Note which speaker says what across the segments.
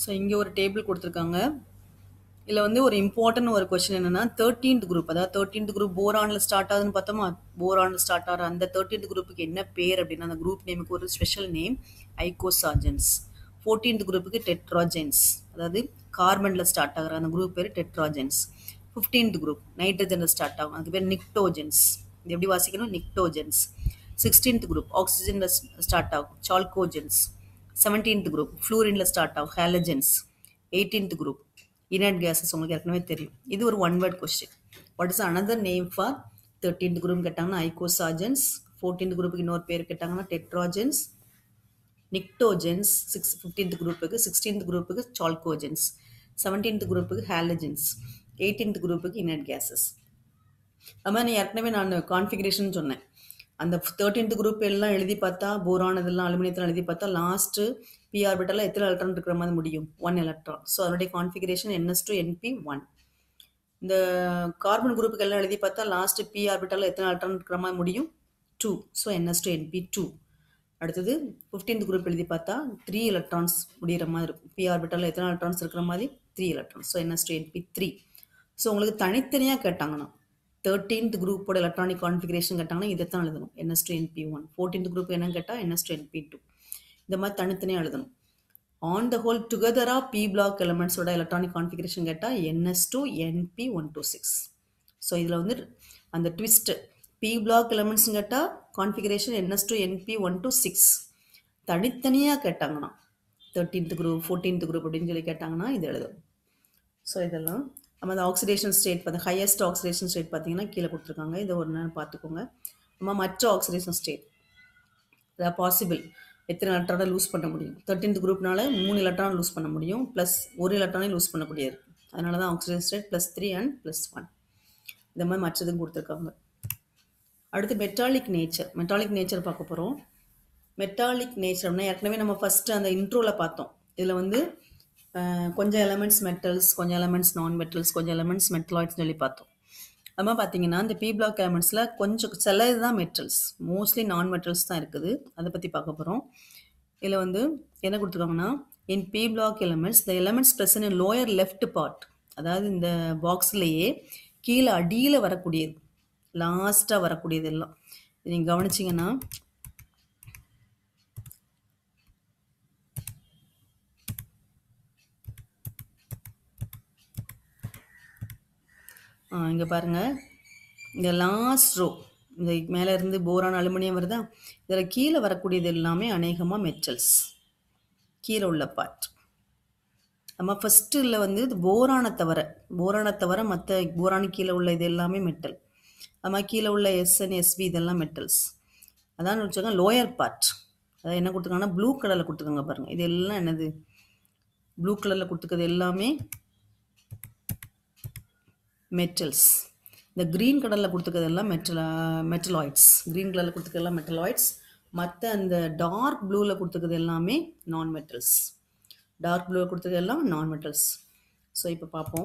Speaker 1: So இங்கே ஒரு table கொடுத்துருக்காங்க இதில் வந்து ஒரு இம்பார்ட்டன்ட் ஒரு கொஸ்டின் என்னன்னா தேர்ட்டீன்த் குரூப் அதாவது தேர்ட்டீன்த் குரூப் போரானில் ஸ்டார்ட் ஆகுதுன்னு பார்த்தோமா போரானில் ஸ்டார்ட் ஆகிற அந்த தேர்ட்டீன்த் குரூப்புக்கு என்ன பேர் அப்படின்னா அந்த குரூப் நேமுக்கு ஒரு ஸ்பெஷல் நேம் ஐகோசார்ஜன்ஸ் ஃபோர்டீன்த் குரூப்புக்கு டெட்ராஜென்ஸ் அதாவது கார்பனில் ஸ்டார்ட் ஆகிற அந்த குரூப் பேர் டெட்ராஜென்ஸ் ஃபிஃப்டீன்த் குரூப் நைட்ரஜனில் ஸ்டார்ட் ஆகும் அதுக்கு பேர் நிக்டோஜென்ஸ் இது எப்படி வாசிக்கணும் நிக்டோஜென்ஸ் சிக்ஸ்டீன்த் குரூப் ஆக்சிஜனில் ஸ்டார்ட் ஆகும் சால்கோஜென்ஸ் செவன்டீன்த் குரூப் ஃப்ளூரினில் ஸ்டார்ட் ஆகும் halogens eighteenth group inert gases உங்களுக்கு ஏற்கனவே தெரியும் இது ஒரு one word question what is another name for thirteenth group கேட்டாங்கன்னா ஐகோசார்ஜன்ஸ் ஃபோர்டீன்த் குரூப்புக்கு இன்னொரு பேர் கேட்டாங்கன்னா டெட்ராஜென்ஸ் நிக்டோஜென்ஸ் சிக்ஸ் ஃபிஃப்டீன்த் குரூப்புக்கு சிக்ஸ்டீன்த் குரூப்புக்கு சால்கோஜென்ஸ் செவன்டீன்த் குரூப்புக்கு ஹேலஜென்ஸ் எயிட்டீன்த் குரூப்புக்கு இனட் கேஸஸ் அது மாதிரி ஏற்கனவே நான் கான்ஃபிகரேஷன் சொன்னேன் அந்த தேர்ட்டீன்த் குரூப் எல்லாம் எழுதி பார்த்தா போரான் இதெல்லாம் அலுமினியத்தில் எழுதி பார்த்தா லாஸ்ட்டு பி ஆர்பிட்டலில் எத்தனை எலக்ட்ரான் இருக்கிற மாதிரி முடியும் ஒன் எலக்ட்ரான் ஸோ அதனுடைய configuration ns two np one இந்த கார்பன் குரூப்புக்கு எல்லாம் எழுதி பார்த்தா லாஸ்ட் பி ஆர்பிட்டலில் எத்தனை எலக்ட்ரான் இருக்கிற மாதிரி முடியும் two so ns two np two அடுத்தது ஃபிஃப்டீன்த் குரூப் எழுதி பார்த்தா த்ரீ எலக்ட்ரான்ஸ் முடிகிற மாதிரி இருக்கும் பி ஆர்பிட்டலில் எத்தனை எலக்ட்ரான்ஸ் இருக்கிற மாதிரி three electrons so ns two np three so உங்களுக்கு தனித்தனியாக கேட்டாங்கன்னா தேர்ட்டீன்த் குரூப்போட எலக்ட்ரானிக் கான்ஃபிகரேஷன் கேட்டாங்கன்னா இதை தான் எழுதணும் ns two np one fourteenth group என்னன்னு கேட்டால் என்எஸ் டூ என்பி டூ இந்த மாதிரி தனித்தனியாக எழுதணும் ஆன் த ஹோல் டுகெதராக பி பிளாக் எலமெண்ட்ஸோட எலக்ட்ரானிக் கான்ஃபிகரேஷன் கேட்டால் ns two np one two six so இதில் வந்து அந்த ட்விஸ்ட்டு பி பிளாக் எலமெண்ட்ஸ் கேட்டால் configuration ns two np one two six தனித்தனியாக கேட்டாங்கன்னா தேர்ட்டீன்த் குரூப் ஃபோர்டீன்த் குரூப் அப்படின்னு சொல்லி கேட்டாங்கன்னா இது எழுதும் ஸோ இதெல்லாம் நம்ம அந்த ஆக்சிடேஷன் ஸ்டேட் பார்த்து ஹையஸ்ட் ஆக்சிடேஷன் ஸ்டேட் பார்த்தீங்கன்னா கீழே கொடுத்துருக்காங்க இதை ஒரு நேரம் பார்த்துக்கோங்க நம்ம மற்ற ஆக்சிடேஷன் ஸ்டேட் அதாவது பாசிபிள் எத்தனை எலக்ட்ரானை லூஸ் பண்ண முடியும் தேர்ட்டீன்த் குரூப்னால மூணு எலக்ட்ரான் லூஸ் பண்ண முடியும் ப்ளஸ் ஒரு எலக்ட்ரானே லூஸ் பண்ணக்கூடியது அதனால தான் oxygen state plus three and plus one இந்த மாதிரி மற்றதும் கொடுத்துருக்காங்க அடுத்து மெட்டாலிக் நேச்சர் மெட்டாலிக் நேச்சர் பார்க்க போகிறோம் மெட்டாலிக் நேச்சர்னா ஏற்கனவே நம்ம ஃபஸ்ட்டு அந்த இன்ட்ரோவில் பார்த்தோம் இதில் வந்து கொஞ்சம் எலமெண்ட்ஸ் மெட்டல்ஸ் கொஞ்சம் எலமெண்ட்ஸ் நான் மெட்டல்ஸ் கொஞ்சம் எலமெண்ட்ஸ் மெட்டலாய்ட்ஸ் சொல்லி பார்த்தோம் அது மாதிரி பார்த்தீங்கன்னா இந்த பி பிளாக் எலமெண்ட்ஸில் கொஞ்சம் சில இதுதான் மெட்டல்ஸ் மோஸ்ட்லி நான் மெட்டல்ஸ் தான் இருக்குது அதை பற்றி பார்க்க போகிறோம் இதில் வந்து என்ன கொடுத்துருக்காங்கன்னா in p block elements the elements present in lower left part அதாவது இந்த பாக்ஸ்லேயே கீழே அடியில் வரக்கூடியது லாஸ்ட்டாக வரக்கூடியது எல்லாம் நீங்கள் கவனிச்சிங்கன்னா இங்கே பாருங்கள் இந்த லாஸ்ட் ரோ இந்த மேலே இருந்து போரான் அலுமினியம் வருதா இதில் கீழே வரக்கூடியது எல்லாமே அநேகமாக மெட்டல்ஸ் கீழே உள்ள பார்ட் நம்ம ஃபஸ்ட்டில் வந்து இது போரானை தவிர போரானை தவிர மற்ற போரானு கீழே உள்ள இது எல்லாமே மெட்டல் அது மாதிரி கீழே உள்ள எஸ்என் எஸ்பி இதெல்லாம் மெட்டல்ஸ் அதான் வச்சுக்கோங்க லோயர் பார்ட் அதாவது என்ன கொடுத்துருக்காங்கன்னா ப்ளூ கலரில் கொடுத்துருக்காங்க பாருங்கள் இது எல்லாம் என்னது ப்ளூ கலரில் கொடுத்துருக்கிறது எல்லாமே மெட்டல்ஸ் இந்த க்ரீன் கலரில் கொடுத்துருக்கிறதெல்லாம் மெட்டல் மெட்டலாய்ட்ஸ் க்ரீன் கலரில் கொடுத்துருக்கெல்லாம் மெட்டலாய்ட்ஸ் மற்ற அந்த டார்க் ப்ளூவில் கொடுத்துருக்கிறது எல்லாமே நான் மெட்டல்ஸ் டார்க் ப்ளூவில் கொடுத்துருக்கிறது எல்லாம் நான் மெட்டல்ஸ் ஸோ இப்போ பார்ப்போம்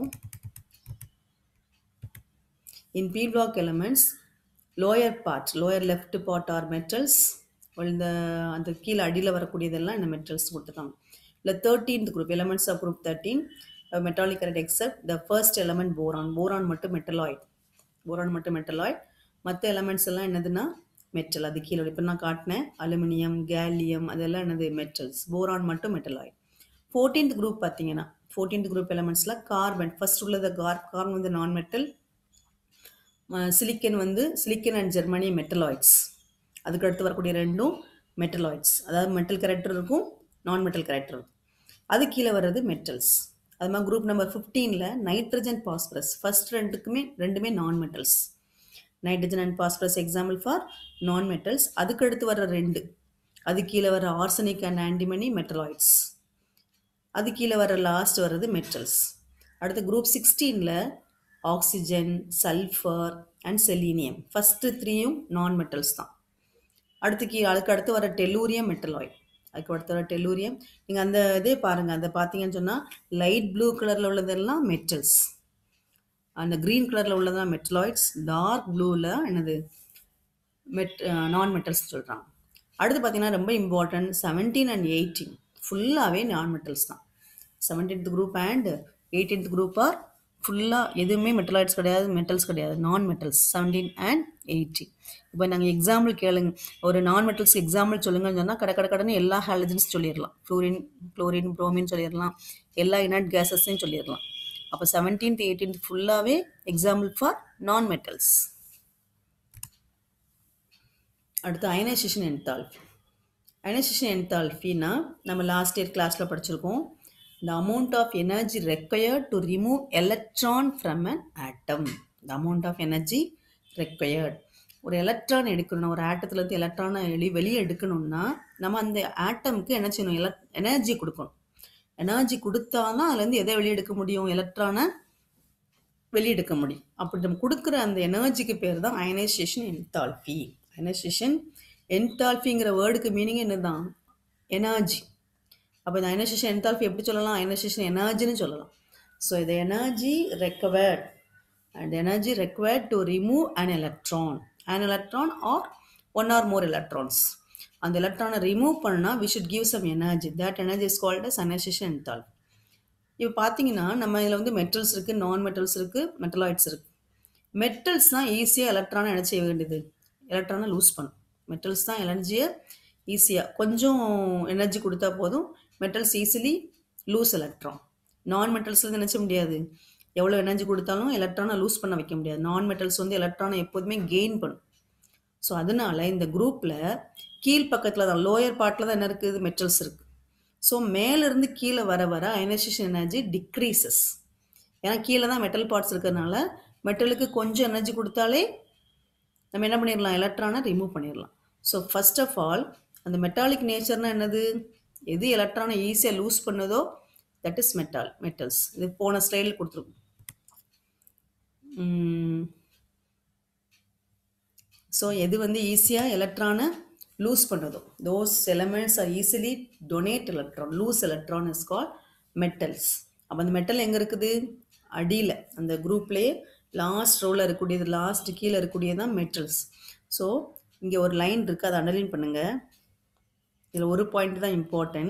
Speaker 1: in p block elements lower part lower left part are metals இந்த அந்த கீழே அடியில் வரக்கூடியதெல்லாம் இந்த மெட்டல்ஸ் கொடுத்துருக்காங்க இல்லை thirteenth group elements of group thirteen metallic current except the first element boron boron மட்டும் மெட்டலாய்ட் போரான் மட்டும் மெட்டலாய்ட் மற்ற எலமெண்ட்ஸ் எல்லாம் என்னதுன்னா மெட்டல் அது கீழே இப்போ நான் காட்டினேன் அலுமினியம் கேலியம் அதெல்லாம் என்னது மெட்டல்ஸ் போரான் மட்டும் மெட்டலாய்ட் ஃபோர்டீன்த் குரூப் பார்த்தீங்கன்னா ஃபோர்டீன்த் குரூப் எலமெண்ட்ஸில் கார்பன் ஃபர்ஸ்ட் உள்ளது கார் கார்பன் வந்து நான் மெட்டல் சிலிக்கன் வந்து சிலிக்கன் அண்ட் ஜெர்மனி மெட்டலாய்ட்ஸ் அதுக்கு அடுத்து வரக்கூடிய ரெண்டும் மெட்டலாய்ட்ஸ் அதாவது மெட்டல் கேரக்டர் இருக்கும் நான் மெட்டல் கேரக்டர் இருக்கும் அது கீழே வர்றது மெட்டல்ஸ் அது மாதிரி குரூப் நம்பர் ஃபிஃப்டீனில் நைட்ரஜன் பாஸ்பரஸ் ஃபர்ஸ்ட் ரெண்டுக்குமே ரெண்டுமே non metals nitrogen and phosphorus example for non metals அதுக்கு அடுத்து வர ரெண்டு அது கீழே வர ஆர்சனிக் அண்ட் ஆன்டிமனி மெட்டலாய்ட்ஸ் அது கீழே வர லாஸ்ட் வர்றது மெட்டல்ஸ் அடுத்து குரூப் சிக்ஸ்டீனில் oxygen sulphur and selenium first த்ரீயும் நான் மெட்டல்ஸ் தான் அடுத்து கீ அதுக்கு அடுத்து வர டெல்லூரியம் மெட்டலாய்ட் அதுக்கு அடுத்து வர டெல்லூரியம் நீங்கள் அந்த இதே பாருங்கள் அதை பார்த்தீங்கன்னு சொன்னால் லைட் ப்ளூ கலரில் உள்ளதெல்லாம் மெட்டல்ஸ் அந்த க்ரீன் கலரில் உள்ளதெல்லாம் மெட்டலாய்ட்ஸ் டார்க் ப்ளூவில் என்னது மெட் நான் மெட்டல்ஸ் சொல்கிறாங்க அடுத்து பார்த்தீங்கன்னா ரொம்ப இம்பார்ட்டன்ட் செவன்டீன் அண்ட் எயிட்டீன் ஃபுல்லாகவே நான் மெட்டல்ஸ் தான் seventeenth group and eighteenth group are ஃபுல்லாக எதுவுமே மெட்டலாய்ட்ஸ் கிடையாது மெட்டல்ஸ் கிடையாது நான் மெட்டல்ஸ் செவன்டீன் அண்ட் எயிட்டி இப்போ நாங்கள் எக்ஸாம்பிள் கேளுங்க ஒரு நான் மெட்டல்ஸ் எக்ஸாம்பிள் சொல்லுங்கன்னு சொன்னால் கடை கடை கடன்னு எல்லா ஹாலஜன்ஸ் சொல்லிடலாம் ஃப்ளூரின் குளோரின் ப்ரோமின் சொல்லிடலாம் எல்லா இனட் கேஸஸையும் சொல்லிடலாம் அப்போ செவன்டீன்த் எயிட்டீன்த் ஃபுல்லாகவே எக்ஸாம்பிள் ஃபார் நான் மெட்டல்ஸ் அடுத்து அயனைசேஷன் என்தால்ஃபி அயனைசேஷன் என்தால்ஃபின்னா நம்ம லாஸ்ட் இயர் கிளாஸில் படிச்சிருக்கோம் the amount of energy required to remove electron from an atom the amount of energy required ஒரு எலக்ட்ரான் எடுக்கணும் ஒரு ஆட்டத்துலேருந்து எலக்ட்ரானை வெளி வெளியே எடுக்கணும்னா நம்ம அந்த ஆட்டம்க்கு என்ன செய்யணும் எலக் எனர்ஜி கொடுக்கணும் எனர்ஜி கொடுத்தா தான் அதுலேருந்து எதை வெளியே எடுக்க முடியும் எலக்ட்ரானை வெளியெடுக்க முடியும் அப்படி நம்ம கொடுக்குற அந்த எனர்ஜிக்கு பேர் தான் அயனைசேஷன் என்தால்ஃபி அயனைசேஷன் என்தால்ஃபிங்கிற வேர்டுக்கு மீனிங் என்னதான் எனர்ஜி அப்போ இந்த அயனைசேஷன் என்தால்ஃபி எப்படி சொல்லலாம் அயனைசேஷன் எனர்ஜின்னு சொல்லலாம் ஸோ இது energy recovered and energy required to remove an electron an electron or one or more electrons அந்த எலக்ட்ரானை ரிமூவ் பண்ணால் we should give some energy that energy is called as ionization enthalpy இப்போ பார்த்தீங்கன்னா நம்ம இதில் வந்து மெட்டல்ஸ் இருக்குது நான் மெட்டல்ஸ் இருக்குது மெட்டலாய்ட்ஸ் இருக்குது மெட்டல்ஸ் தான் ஈஸியாக எலக்ட்ரானை என்ன செய்ய வேண்டியது எலக்ட்ரானை லூஸ் பண்ணும் மெட்டல்ஸ் தான் எனர்ஜியை ஈஸியாக கொஞ்சம் எனர்ஜி கொடுத்தா போதும் மெட்டல்ஸ் ஈஸிலி லூஸ் எலக்ட்ரான் நான் மெட்டல்ஸில் நினச்ச முடியாது எவ்வளோ எனர்ஜி கொடுத்தாலும் எலக்ட்ரானை லூஸ் பண்ண வைக்க முடியாது நான் மெட்டல்ஸ் வந்து எலக்ட்ரானை எப்போதுமே கெயின் பண்ணும் ஸோ அதனால இந்த குரூப்பில் கீழ் பக்கத்தில் தான் லோயர் பார்ட்டில் தான் என்ன இருக்குது மெட்டல்ஸ் இருக்குது ஸோ மேலேருந்து கீழே வர வர அயனைசேஷன் எனர்ஜி டிக்ரீசஸ் ஏன்னா கீழே தான் மெட்டல் பார்ட்ஸ் இருக்கிறதுனால மெட்டலுக்கு கொஞ்சம் எனர்ஜி கொடுத்தாலே நம்ம என்ன பண்ணிடலாம் எலக்ட்ரானை ரிமூவ் பண்ணிடலாம் ஸோ ஃபர்ஸ்ட் ஆஃப் ஆல் அந்த மெட்டாலிக் நேச்சர்னால் என்னது எது எலக்ட்ரானை ஈஸியாக லூஸ் பண்ணுதோ தட் இஸ் மெட்டால் மெட்டல்ஸ் இது போன ஸ்டைலில் கொடுத்துருக்கும் ஸோ எது வந்து ஈஸியாக எலக்ட்ரானை லூஸ் பண்ணுதோ those elements are easily donate electron lose electron is call metals அப்போ அந்த மெட்டல் எங்கே இருக்குது அடியில் அந்த குரூப்லேயே லாஸ்ட் ரோவில் இருக்கக்கூடியது லாஸ்ட் கீழே இருக்கக்கூடியது தான் மெட்டல்ஸ் ஸோ இங்கே ஒரு லைன் இருக்குது அதை அண்டர்லைன் பண்ணுங்கள் இதில் ஒரு பாயிண்ட் தான் இம்பார்ட்டன்ட்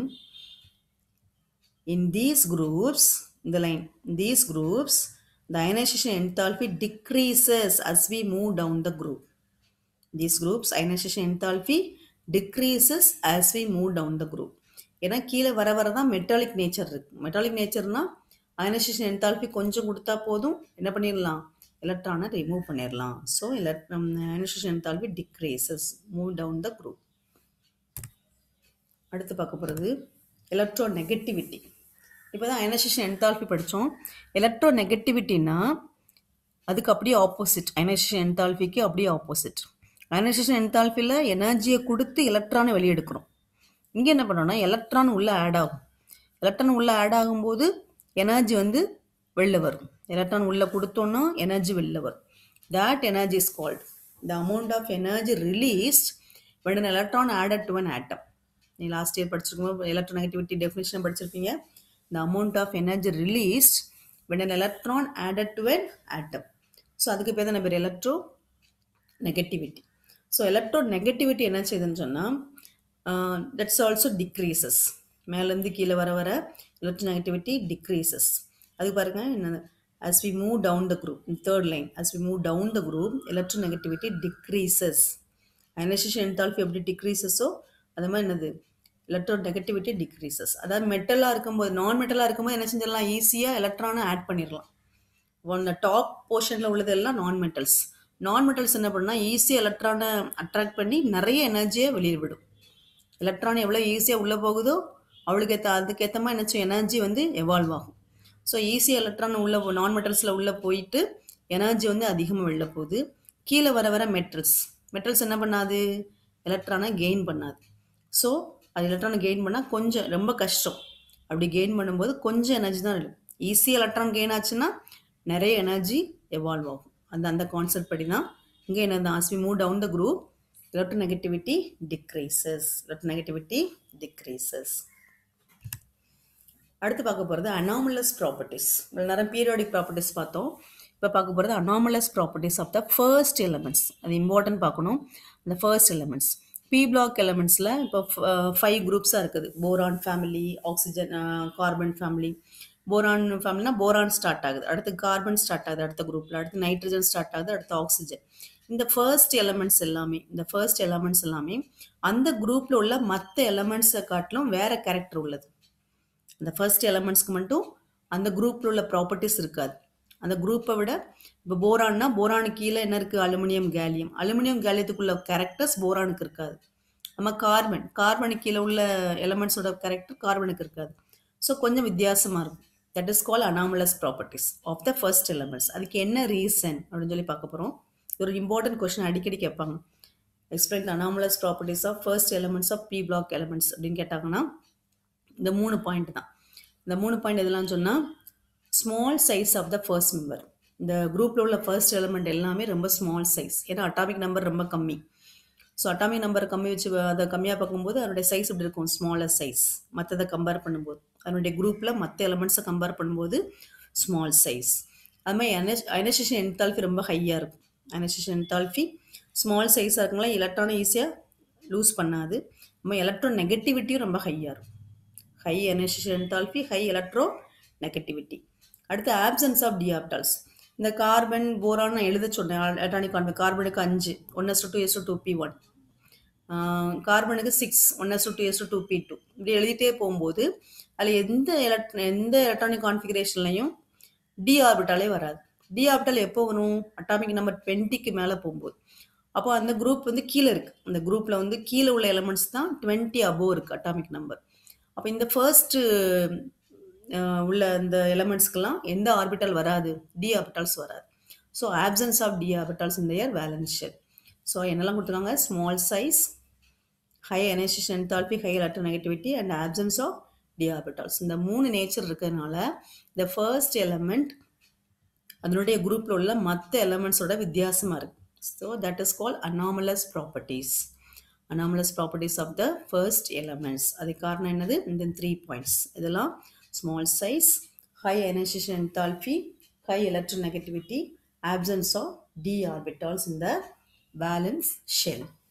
Speaker 1: இன் தீஸ் குரூப்ஸ் இந்த line these groups the ionization enthalpy decreases as we move down the group. These groups ionization enthalpy decreases as we move down the group. ஏன்னா கீழே வர வர தான் மெட்டாலிக் நேச்சர் இருக்கு metallic நேச்சர்னா ionization enthalpy கொஞ்சம் கொடுத்தா போதும் என்ன பண்ணிடலாம் எலக்ட்ரானை ரிமூவ் பண்ணிடலாம் so elect ionization enthalpy decreases move down the group அடுத்து பார்க்க போகிறது எலக்ட்ரோ நெகட்டிவிட்டி இப்போ தான் அயனைசேஷன் என்தால்பி படித்தோம் எலக்ட்ரோ நெகட்டிவிட்டினா அதுக்கு அப்படியே ஆப்போசிட் அயனைசேஷன் என்தால்பிக்கு அப்படியே ஆப்போசிட் அயனைசேஷன் என்தால்பியில் எனர்ஜியை கொடுத்து எலக்ட்ரானை வெளியெடுக்கிறோம் இங்கே என்ன பண்ணோம்னா எலக்ட்ரான் உள்ளே ஆட் ஆகும் எலக்ட்ரான் உள்ளே ஆட் ஆகும்போது எனர்ஜி வந்து வெளில வரும் எலக்ட்ரான் உள்ளே கொடுத்தோன்னா எனர்ஜி வெளில வரும் that energy is called the amount of energy released when an electron added to an atom நீ லாஸ்ட் இயர் படிச்சிருக்கும்போது எலக்ட்ரோ நெகட்டிவிட்டி டெஃபினேஷன் படிச்சிருப்பீங்க the amount of energy released when an electron added to an atom ஸோ அதுக்கு பேர் தான் பேர் electronegativity so electronegativity என்ன செய்யுதுன்னு சொன்னால் தட்ஸ் ஆல்சோ டிக்ரீசஸ் மேலேருந்து கீழே வர வர எலக்ட்ரோ நெகட்டிவிட்டி டிக்ரீசஸ் அது பாருங்க என்ன as we move down the group in third line as we move down the group electronegativity decreases ionization enthalpy எப்படி டிக்ரீசஸோ அது மாதிரி என்னது எலக்ட்ரோ நெகட்டிவிட்டி டிக்ரீசஸ் அதாவது மெட்டலாக இருக்கும்போது நான் மெட்டலாக இருக்கும்போது என்ன செஞ்சிடலாம் ஈஸியாக எலக்ட்ரானை ஆட் பண்ணிடலாம் ஒன் டாப் போர்ஷனில் உள்ளது எல்லாம் நான் மெட்டல்ஸ் நான் மெட்டல்ஸ் என்ன பண்ணால் ஈஸியாக எலக்ட்ரானை அட்ராக்ட் பண்ணி நிறைய எனர்ஜியை வெளியே விடும் எலக்ட்ரான் எவ்வளோ ஈஸியாக உள்ளே போகுதோ அவளுக்கு ஏற்ற அதுக்கேற்ற மாதிரி என்ன எனர்ஜி வந்து எவால்வ் ஆகும் ஸோ ஈஸியாக எலக்ட்ரான் உள்ள நான் மெட்டல்ஸில் உள்ளே போயிட்டு எனர்ஜி வந்து அதிகமாக வெளில போகுது கீழே வர வர மெட்டல்ஸ் மெட்டல்ஸ் என்ன பண்ணாது எலக்ட்ரானை கெயின் பண்ணாது ஸோ அது எலக்ட்ரானை கெயின் பண்ணால் கொஞ்சம் ரொம்ப கஷ்டம் அப்படி கெயின் பண்ணும்போது கொஞ்சம் எனர்ஜி தான் இருக்கும் ஈஸியாக எலக்ட்ரான் கெயின் ஆச்சுன்னா நிறைய எனர்ஜி எவால்வ் ஆகும் அந்த அந்த கான்செப்ட் படி தான் இங்கே என்ன as we move down the group electronegativity decreases electronegativity decreases அடுத்து பார்க்க போகிறது அனாமலஸ் ப்ராப்பர்ட்டிஸ் இவ்வளோ நேரம் பீரியாடிக் ப்ராப்பர்ட்டிஸ் பார்த்தோம் இப்போ பார்க்க போகிறது anomalous properties of the first elements அது இம்பார்ட்டன்ட் பார்க்கணும் அந்த ஃபர்ஸ்ட் எலமெண்ட்ஸ் பி பிளாக் எலமெண்ட்ஸில் இப்போ ஃபைவ் குரூப்ஸாக இருக்குது boron family oxygen carbon family boron ஃபேமிலினா போரான் ஸ்டார்ட் ஆகுது அடுத்து கார்பன் ஸ்டார்ட் ஆகுது அடுத்த குரூப்பில் அடுத்து நைட்ரஜன் ஸ்டார்ட் ஆகுது அடுத்து ஆக்சிஜன் இந்த ஃபர்ஸ்ட் எலமெண்ட்ஸ் எல்லாமே இந்த ஃபர்ஸ்ட் எலமெண்ட்ஸ் எல்லாமே அந்த குரூப்பில் உள்ள மற்ற எலமெண்ட்ஸை காட்டிலும் வேற கேரக்டர் உள்ளது அந்த ஃபர்ஸ்ட் எலமெண்ட்ஸ்க்கு மட்டும் அந்த குரூப்பில் உள்ள ப்ராப்பர்ட்டிஸ் இருக்காது அந்த குரூப்பை விட இப்போ போரான்னா போரானுக்கு கீழே என்ன இருக்குது அலுமினியம் கேலியம் அலுமினியம் கேலியத்துக்குள்ள கேரக்டர்ஸ் போரானுக்கு இருக்காது நம்ம கார்பன் கார்பனுக்கு கீழே உள்ள எலமெண்ட்ஸோட கேரக்டர் கார்பனுக்கு இருக்காது ஸோ கொஞ்சம் வித்தியாசமாக இருக்கும் that is call anomalous properties of the first elements அதுக்கு என்ன ரீசன் அப்படின்னு சொல்லி பார்க்க போகிறோம் ஒரு இம்பார்ட்டன்ட் கொஸ்டின் அடிக்கடி கேட்பாங்க explain anomalous properties of first elements of p block elements அப்படின்னு கேட்டாங்கன்னா இந்த மூணு பாயிண்ட் தான் இந்த மூணு பாயிண்ட் எதெல்லாம் சொன்னால் small size of the first member இந்த குரூப்பில் உள்ள ஃபர்ஸ்ட் எலமெண்ட் எல்லாமே ரொம்ப ஸ்மால் சைஸ் ஏன்னா அட்டாமிக் நம்பர் ரொம்ப கம்மி ஸோ அட்டாமிக் நம்பர் கம்மி வச்சு அதை கம்மியாக பார்க்கும்போது அதனுடைய சைஸ் இப்படி இருக்கும் ஸ்மாலர் சைஸ் மற்றதை கம்பேர் பண்ணும்போது அதனுடைய குரூப்பில் மற்ற எலமெண்ட்ஸை கம்பேர் பண்ணும்போது ஸ்மால் சைஸ் அது மாதிரி அனஸ் அயனைசேஷன் என்தால்ஃபி ரொம்ப ஹையாக இருக்கும் அயனைசேஷன் என்தால்ஃபி ஸ்மால் சைஸாக இருக்குங்களா எலக்ட்ரானை ஈஸியாக லூஸ் பண்ணாது நம்ம எலக்ட்ரோ நெகட்டிவிட்டியும் ரொம்ப ஹையாக இருக்கும் high ionization enthalpy high electronegativity அடுத்து ஆப்சன்ஸ் ஆஃப் டிஆப்டால்ஸ் இந்த கார்பன் போரான் நான் எழுத சொன்னேன் அட்டானிக் கார்பன் கார்பனுக்கு அஞ்சு one s two s two p one கார்பனுக்கு six one s two s two p two இப்படி எழுதிட்டே போகும்போது அதில் எந்த எலக்ட் எந்த எலக்ட்ரானிக் கான்ஃபிகரேஷன்லையும் டி ஆர்பிட்டாலே வராது டி ஆர்பிட்டால் எப்போ வரும் அட்டாமிக் நம்பர் டுவெண்ட்டிக்கு மேலே போகும்போது அப்போ அந்த குரூப் வந்து கீழே இருக்குது அந்த குரூப்பில் வந்து கீழே உள்ள எலமெண்ட்ஸ் தான் டுவெண்ட்டி அபோவ் இருக்குது அட்டாமிக் நம்பர் அப்போ இந்த ஃபர்ஸ்ட்டு உள்ள இந்த எலமெண்ட்ஸ்க்கெல்லாம் எந்த ஆர்பிட்டல் வராது டி ஆர்பிட்டால்ஸ் வராது so absence of d orbitals இந்த இயர் வேலன்ஷியல் ஸோ என்னெல்லாம் கொடுத்துருக்காங்க small size high ionization enthalpy high electronegativity and absence of d orbitals இந்த மூணு நேச்சர் இருக்கிறதுனால இந்த ஃபர்ஸ்ட் எலமெண்ட் அதனுடைய குரூப்பில் உள்ள மற்ற எலமெண்ட்ஸோட வித்தியாசமாக இருக்குது so that is call anomalous properties anomalous properties of the first elements அதுக்கு காரணம் என்னது இந்த த்ரீ பாயிண்ட்ஸ் இதெல்லாம் small size, high ionization enthalpy, high electronegativity, absence of d orbitals in the valence shell.